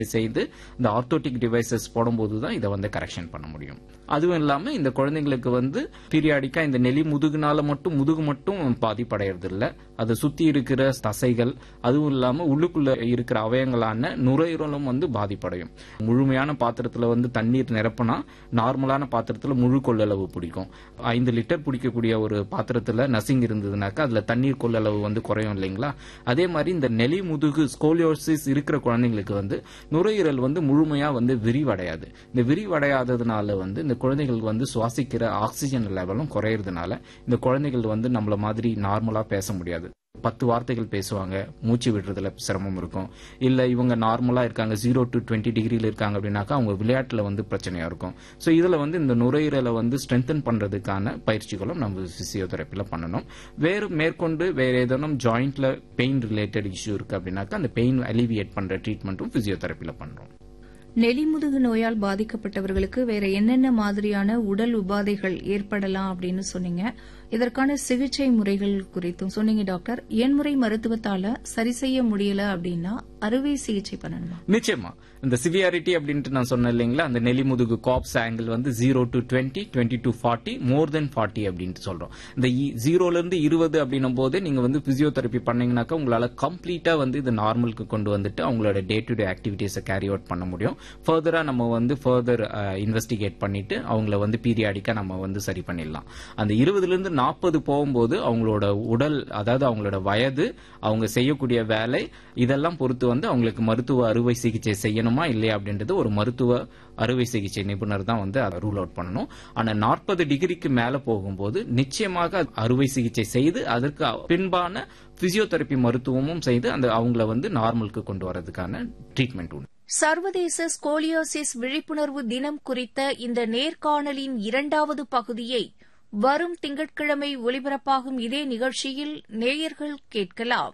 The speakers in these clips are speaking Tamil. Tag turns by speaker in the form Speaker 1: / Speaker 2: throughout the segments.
Speaker 1: செய்து இந்த ஆர்த்தோட்டிக் டிவைசஸ் போடும்போது தான் இதை வந்து கரெக்ஷன் பண்ண முடியும் அதுவும் இல்லாம இந்த குழந்தைங்களுக்கு வந்து பீரியாடிக்கா இந்த நெலி முதுகுனால மட்டும் முதுகு மட்டும் பாதிப்படைறது இல்ல அதை சுத்தி இருக்கிற தசைகள் அதுவும் இல்லாம உள்ளுக்குள்ள இருக்கிற அவயங்களான நுரையீரலும் வந்து பாதிப்படையும் முழுமையான பாத்திரத்துல வந்து தண்ணீர் நிரப்பினா நார்மலான பாத்திரத்துல முழு கொள்ளளவு பிடிக்கும் ஐந்து லிட்டர் பிடிக்கக்கூடிய ஒரு பாத்திரத்துல நசிங் இருந்ததுனாக்கா அதுல தண்ணீர் கொள்ளளவு வந்து குறையும் இல்லைங்களா அதே மாதிரி இந்த நெலி முதுகு ஸ்கோலியோசிஸ் இருக்கிற குழந்தைங்களுக்கு வந்து நுரையீரல் வந்து முழுமையா வந்து விரிவடையாது இந்த விரிவடையாததுனால வந்து இந்த குழந்தைகள் வந்து சுவாசிக்கிற ஆக்சிஜன் லெவலும் குறையறதுனால இந்த குழந்தைகள் வந்து நம்மள மாதிரி நார்மலா பேச முடியாது பத்து வார்த்தைகள் பேசுவாங்க மூச்சு விடுறதுல சிரமம் இருக்கும் இல்ல இவங்க நார்மலா இருக்காங்க ஜீரோ டு டுவெண்ட்டி டிகிரில இருக்காங்க அப்படின்னாக்கா அவங்க விளையாட்டுல வந்து பிரச்சனையா இருக்கும் ஸோ இதுல வந்து இந்த நுரையீரலை வந்து ஸ்ட்ரென்தன் பண்றதுக்கான பயிற்சிகளும் நம்ம பிசியோதெரப்பில பண்ணணும் வேறு மேற்கொண்டு வேற ஏதேனும் ஜாயிண்ட்ல பெயின் ரிலேட்டட் இஷ்யூ இருக்கு அப்படின்னாக்கா அந்த பெயின் அலிவியேட் பண்ற ட்ரீட்மெண்ட்டும் பிசியோதெரப்பில பண்றோம்
Speaker 2: நெலிமுதுகு நோயால் பாதிக்கப்பட்டவர்களுக்கு வேற என்னென்ன மாதிரியான உடல் உபாதைகள் ஏற்படலாம் அப்படின்னு சொன்னீங்க இதற்கான சிகிச்சை முறைகள் குறித்தும் சொன்னீங்க டாக்டர் எண்முறை மருத்துவத்தால சரி செய்ய முடியல அப்படின்னா அறுவை சிகிச்சை பண்ணணுமா
Speaker 1: நிச்சயமா இந்த சிவியாரிட்டி அப்படின்ட்டு நான் சொன்னேன் இல்லைங்களா அந்த நெலிமுதுகு காப்ஸ் ஆங்கிள் வந்து zero to twenty twenty to forty more than forty அப்படின்ட்டு சொல்றோம் இந்த ஜீரோல இருந்து இருபது அப்படின்னும் போது நீங்க வந்து பிசியோதெரப்பி பண்ணீங்கன்னாக்கா உங்களால கம்ப்ளீட்டா வந்து இது நார்மலுக்கு கொண்டு வந்துட்டு அவங்களோட டே டு டே ஆக்டிவிட்டிஸை கேரி அவுட் பண்ண முடியும் ஃபர்தரா நம்ம வந்து ஃபர்தர் இன்வெஸ்டிகேட் பண்ணிட்டு அவங்கள வந்து பீரியாடிக்கா நம்ம வந்து சரி பண்ணிடலாம் அந்த இருபதுல இருந்து நாற்பது போகும்போது அவங்களோட உடல் அதாவது அவங்களோட வயது அவங்க செய்யக்கூடிய வேலை இதெல்லாம் பொறுத்து வந்து அவங்களுக்கு மருத்துவ அறுவை சிகிச்சை செய்யணுமா இல்லையா அப்படின்றது ஒரு மருத்துவ அறுவை சிகிச்சை நிபுணர் தான் வந்து அதை ரூல் அவுட் பண்ணணும் ஆனா நாற்பது டிகிரிக்கு மேல போகும்போது நிச்சயமாக அறுவை சிகிச்சை செய்து அதற்கு பின்பான பிசியோதெரப்பி மருத்துவமும் செய்து அந்த அவங்கள வந்து நார்மலுக்கு கொண்டு வரதுக்கான ட்ரீட்மெண்ட் உண்டு
Speaker 2: சர்வதேச ஸ்கோலியோசிஸ் விழிப்புணர்வு தினம் குறித்த இந்த நேர்காணலின் இரண்டாவது பகுதியை வரும் திங்கட்கிழமை ஒலிபரப்பாகும் இதே நிகழ்ச்சியில் நேயர்கள் கேட்கலாம்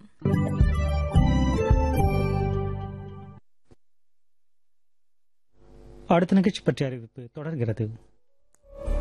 Speaker 3: அடுத்த நிகழ்ச்சி பற்றிய அறிவிப்பு தொடர்கிறது